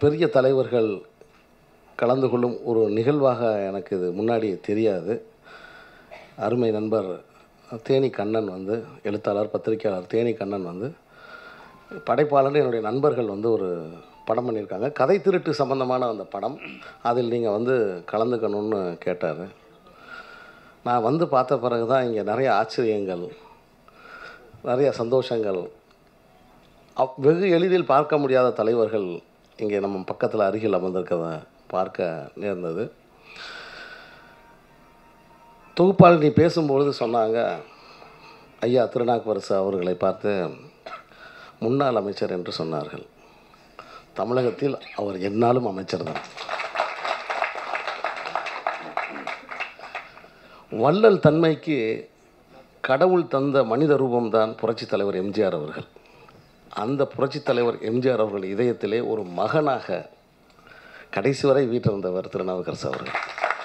பெரிய தலைவர்கள் கலந்து கொள்ளும் ஒரு நிகழ்வாக எனக்கு இது முன்னாடி தெரியாது அருமை நண்பர் தேனி கண்ணன் வந்து எழுத்தாளர் பத்திரிகையாளர் தேனி கண்ணன் வந்து படைப்பாளர் என்னுடைய நண்பர்கள் வந்து ஒரு படம் பண்ணியிருக்காங்க கதை திருட்டு சம்பந்தமான அந்த படம் அதில் நீங்கள் வந்து கலந்துக்கணும்னு கேட்டார் நான் வந்து பார்த்த பிறகு தான் இங்கே நிறைய ஆச்சரியங்கள் நிறைய சந்தோஷங்கள் அவ்- வெகு எளிதில் பார்க்க முடியாத தலைவர்கள் இங்கே நம்ம பக்கத்தில் அருகில் அமர்ந்திருக்கிறத பார்க்க நேர்ந்தது தொகுப்பாளர் நீ பேசும்பொழுது சொன்னாங்க ஐயா திருநாவுக்கரசு அவர்களை பார்த்து முன்னாள் அமைச்சர் என்று சொன்னார்கள் தமிழகத்தில் அவர் என்னாலும் அமைச்சர் தான் வள்ளல் தன்மைக்கு கடவுள் தந்த மனித ரூபம்தான் புரட்சித் தலைவர் எம்ஜிஆர் அவர்கள் அந்த புரட்சித் தலைவர் எம்ஜிஆர் அவர்கள் இதயத்திலே ஒரு மகனாக கடைசி வரை வீட்டிருந்தவர் திருநாவுக்கரசு அவர்கள்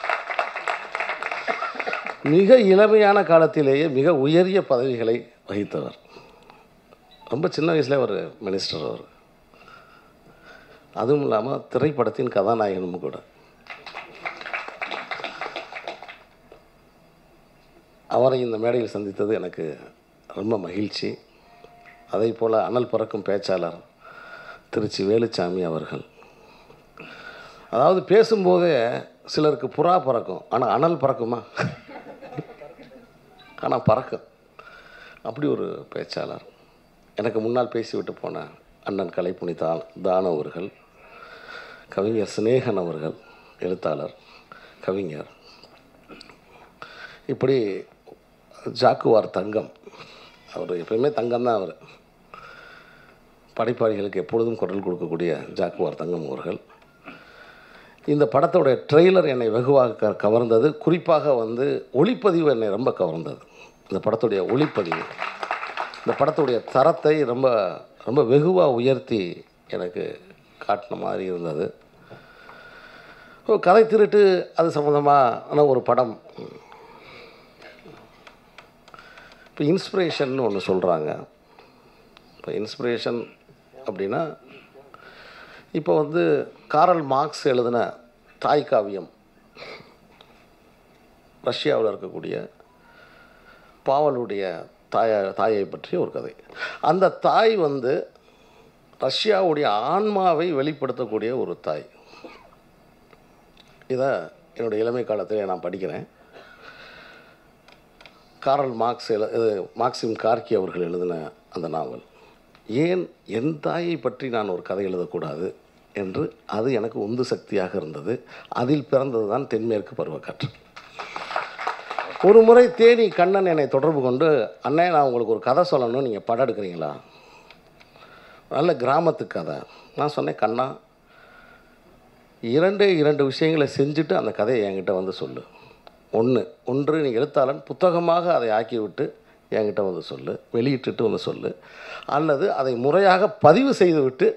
மிக இளமையான காலத்திலேயே மிக உயரிய பதவிகளை வகித்தவர் ரொம்ப சின்ன வயசுல ஒரு மினிஸ்டர் அவர் அதுவும் இல்லாமல் திரைப்படத்தின் கதாநாயகனும் கூட அவரை இந்த மேடையில் சந்தித்தது எனக்கு ரொம்ப மகிழ்ச்சி அதே போல் அனல் பறக்கும் பேச்சாளர் திருச்சி வேலுச்சாமி அவர்கள் அதாவது பேசும்போதே சிலருக்கு புறா பறக்கும் ஆனால் அனல் பறக்குமா ஆனால் பறக்கும் அப்படி ஒரு பேச்சாளர் எனக்கு முன்னால் பேசிவிட்டு போன அண்ணன் கலைப்புனி தா தானு அவர்கள் கவிஞர் சிநேகன் அவர்கள் எழுத்தாளர் கவிஞர் இப்படி ஜாக்குவார் தங்கம் அவர் எப்பயுமே தங்கம் தான் அவர் படைப்பாளிகளுக்கு எப்பொழுதும் குரல் கொடுக்கக்கூடிய ஜாக்குவார் தங்கம் அவர்கள் இந்த படத்தோட ட்ரெய்லர் என்னை வெகுவாக க- கவர்ந்தது குறிப்பாக வந்து ஒளிப்பதிவு என்னை ரொம்ப கவர்ந்தது இந்த படத்துடைய ஒளிப்பதிவு இந்த படத்துடைய தரத்தை ரொம்ப ரொம்ப வெகுவாக உயர்த்தி எனக்கு காட்டின மாதிரி இருந்தது ஓ, கதை திருட்டு அது சம்மந்தமான ஒரு படம் இப்போ இன்ஸ்பிரேஷன் ஒன்று சொல்கிறாங்க இப்போ இன்ஸ்பிரேஷன் அப்படின்னா இப்போ வந்து காரல் மார்க்ஸ் எழுதின தாய் காவியம் ரஷ்யாவில் இருக்கக்கூடிய பாவலுடைய தாய தாயை பற்றிய ஒரு கதை அந்த தாய் வந்து ரஷ்யாவுடைய ஆன்மாவை வெளிப்படுத்தக்கூடிய ஒரு தாய் இதை என்னுடைய இளமை காலத்திலே நான் படிக்கிறேன் காரல் மார்க்ஸ் எழு இது மார்க்சிம் கார்கி அவர்கள் எழுதின அந்த நாவல் ஏன் என் தாயை பற்றி நான் ஒரு கதை எழுதக்கூடாது என்று அது எனக்கு உந்து சக்தியாக இருந்தது அதில் பிறந்தது தான் தென்மேற்கு பருவக்காற்று ஒரு முறை தேனி கண்ணன் என்னை தொடர்பு கொண்டு அண்ணே நான் உங்களுக்கு ஒரு கதை சொல்லணும் நீங்கள் படம் எடுக்கிறீங்களா நல்ல கிராமத்து கதை நான் சொன்னேன் கண்ணா இரண்டே இரண்டு விஷயங்களை செஞ்சுட்டு அந்த கதையை என்கிட்ட வந்து சொல்லு ஒன்று ஒன்று நீ எழுத்தாளன் புத்தகமாக அதை ஆக்கிவிட்டு என்கிட்ட வந்து சொல்லு வெளியிட்டுட்டு வந்து சொல்லு அல்லது அதை முறையாக பதிவு செய்துவிட்டு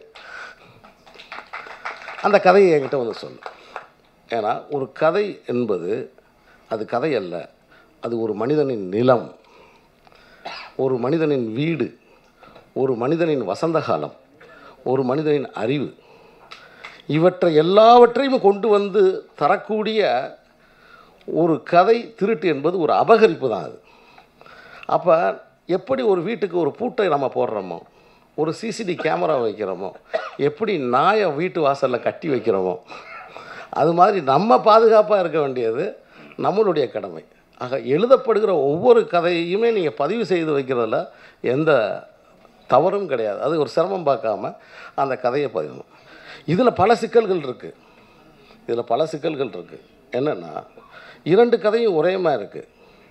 அந்த கதையை என்கிட்ட வந்து சொல்லு ஏன்னா ஒரு கதை என்பது அது கதை அல்ல அது ஒரு மனிதனின் நிலம் ஒரு மனிதனின் வீடு ஒரு மனிதனின் வசந்த காலம் ஒரு மனிதனின் அறிவு இவற்றை எல்லாவற்றையும் கொண்டு வந்து தரக்கூடிய ஒரு கதை திருட்டு என்பது ஒரு அபகரிப்பு தான் அது அப்போ எப்படி ஒரு வீட்டுக்கு ஒரு பூட்டை நம்ம போடுறோமோ ஒரு சிசிடி கேமரா வைக்கிறோமோ எப்படி நாயை வீட்டு வாசலில் கட்டி வைக்கிறோமோ அது மாதிரி நம்ம பாதுகாப்பாக இருக்க வேண்டியது நம்மளுடைய கடமை ஆக எழுதப்படுகிற ஒவ்வொரு கதையுமே நீங்கள் பதிவு செய்து வைக்கிறதுல எந்த தவறும் கிடையாது அது ஒரு சிரமம் பார்க்காம அந்த கதையை பதிவு இதில் பல சிக்கல்கள் இருக்குது இதில் பல சிக்கல்கள் இருக்குது என்னென்னா இரண்டு கதையும் ஒரே மாதிரி இருக்குது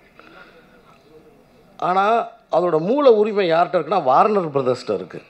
ஆனால் அதோட மூல உரிமை யார்கிட்ட இருக்குன்னா வார்னர் பிரதர்ஸ்கிட்ட இருக்குது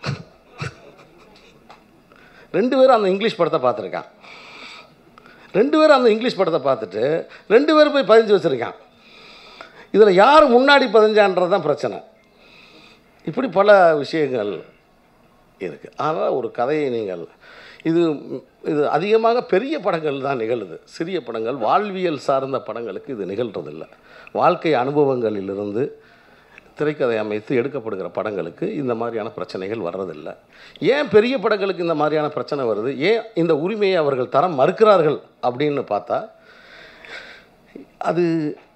ரெண்டு பேரும் அந்த இங்கிலீஷ் படத்தை பார்த்துருக்கான் ரெண்டு பேரும் அந்த இங்கிலீஷ் படத்தை பார்த்துட்டு ரெண்டு பேரும் போய் பதிஞ்சு வச்சுருக்கான் இதில் யார் முன்னாடி பதிஞ்சான்றது தான் பிரச்சனை இப்படி பல விஷயங்கள் இருக்குது ஆனால் ஒரு கதையை நீங்கள் இது இது அதிகமாக பெரிய படங்கள் தான் நிகழுது சிறிய படங்கள் வாழ்வியல் சார்ந்த படங்களுக்கு இது நிகழ்றதில்லை வாழ்க்கை அனுபவங்களிலிருந்து திரைக்கதை அமைத்து எடுக்கப்படுகிற படங்களுக்கு இந்த மாதிரியான பிரச்சனைகள் வர்றதில்லை ஏன் பெரிய படங்களுக்கு இந்த மாதிரியான பிரச்சனை வருது ஏன் இந்த உரிமையை அவர்கள் தர மறுக்கிறார்கள் அப்படின்னு பார்த்தா அது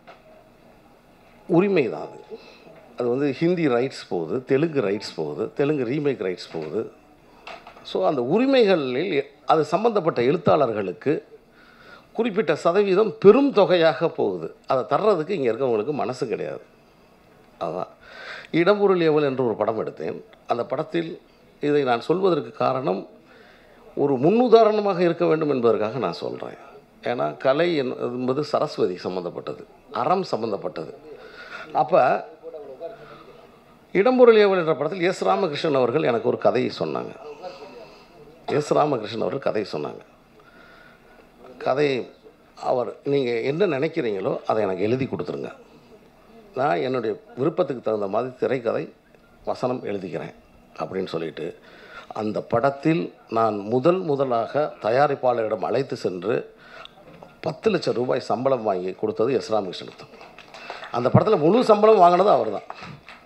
உரிமை தான் அது அது வந்து ஹிந்தி ரைட்ஸ் போகுது தெலுங்கு ரைட்ஸ் போகுது தெலுங்கு ரீமேக் ரைட்ஸ் போகுது ஸோ அந்த உரிமைகளில் அது சம்பந்தப்பட்ட எழுத்தாளர்களுக்கு குறிப்பிட்ட சதவீதம் பெரும் தொகையாக போகுது அதை தர்றதுக்கு இங்கே இருக்கவங்களுக்கு மனசு கிடையாது அதுதான் இடம்பொருள் ஏவல் என்று ஒரு படம் எடுத்தேன் அந்த படத்தில் இதை நான் சொல்வதற்கு காரணம் ஒரு முன்னுதாரணமாக இருக்க வேண்டும் என்பதற்காக நான் சொல்கிறேன் ஏன்னா கலை என்- என்பது சரஸ்வதி சம்மந்தப்பட்டது அறம் சம்மந்தப்பட்டது அப்போ இடம்பொருள் ஏவல் என்ற படத்தில் எஸ் ராமகிருஷ்ணன் அவர்கள் எனக்கு ஒரு கதையை சொன்னாங்க எஸ் ராமகிருஷ்ணன் அவர்கள் கதை சொன்னாங்க கதை அவர் நீங்கள் என்ன நினைக்கிறீங்களோ அதை எனக்கு எழுதி கொடுத்துருங்க நான் என்னுடைய விருப்பத்துக்கு தகுந்த மாதிரி திரைக்கதை வசனம் எழுதிக்கிறேன் அப்படின்னு சொல்லிட்டு அந்த படத்தில் நான் முதல் முதலாக தயாரிப்பாளரிடம் அழைத்து சென்று பத்து லட்சம் ரூபாய் சம்பளம் வாங்கி கொடுத்தது எஸ் ராமகிருஷ்ணனுக்கு தான். அந்த படத்தில் முழு சம்பளம் வாங்கினது அவர் தான்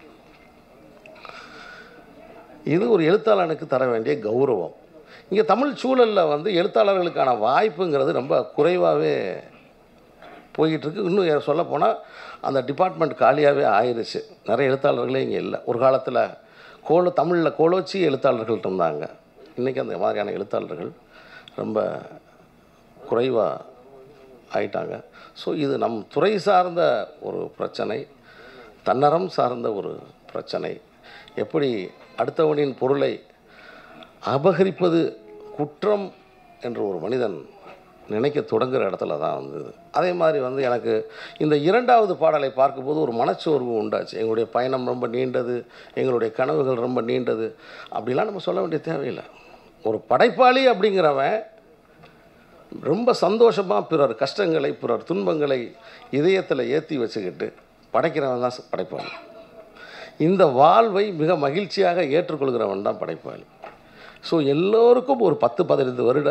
இது ஒரு எழுத்தாளனுக்கு தர வேண்டிய கௌரவம் இங்கே தமிழ் சூழலில் வந்து எழுத்தாளர்களுக்கான வாய்ப்புங்கிறது ரொம்ப குறைவாகவே போய்கிட்டு இருக்கு இன்னும் சொல்லப்போனால் அந்த டிபார்ட்மெண்ட் காலியாகவே ஆயிடுச்சு நிறைய எழுத்தாளர்களே இங்கே இல்லை ஒரு காலத்தில் கோல தமிழில் கோலோச்சி எழுத்தாளர்கள் இருந்தாங்க இன்றைக்கி அந்த மாதிரியான எழுத்தாளர்கள் ரொம்ப குறைவாக ஆயிட்டாங்க ஸோ இது நம் துறை சார்ந்த ஒரு பிரச்சனை தன்னறம் சார்ந்த ஒரு பிரச்சனை எப்படி அடுத்தவனின் பொருளை அபகரிப்பது குற்றம் என்று ஒரு மனிதன் நினைக்க தொடங்குற இடத்துல தான் வந்தது அதே மாதிரி வந்து எனக்கு இந்த இரண்டாவது பாடலை பார்க்கும்போது ஒரு மனச்சோர்வு உண்டாச்சு எங்களுடைய பயணம் ரொம்ப நீண்டது எங்களுடைய கனவுகள் ரொம்ப நீண்டது அப்படிலாம் நம்ம சொல்ல வேண்டிய தேவையில்லை ஒரு படைப்பாளி அப்படிங்கிறவன் ரொம்ப சந்தோஷமாக பிறர் கஷ்டங்களை பிறர் துன்பங்களை இதயத்தில் ஏற்றி வச்சுக்கிட்டு படைக்கிறவன் தான் படைப்பாளி இந்த வாழ்வை மிக மகிழ்ச்சியாக ஏற்றுக்கொள்கிறவன் தான் படைப்பாளி ஸோ எல்லோருக்கும் ஒரு பத்து பதினைந்து வருட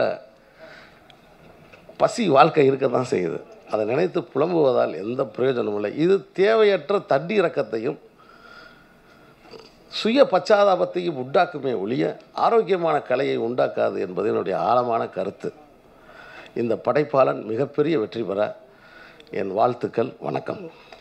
பசி வாழ்க்கை இருக்க தான் செய்யுது அதை நினைத்து புலம்புவதால் எந்த பிரயோஜனமும் இல்லை இது தேவையற்ற தண்ணீரக்கத்தையும் சுய பச்சாதாபத்தையும் உண்டாக்குமே ஒழிய ஆரோக்கியமான கலையை உண்டாக்காது என்பது என்னுடைய ஆழமான கருத்து இந்த படைப்பாளன் மிகப்பெரிய வெற்றி பெற என் வாழ்த்துக்கள் வணக்கம்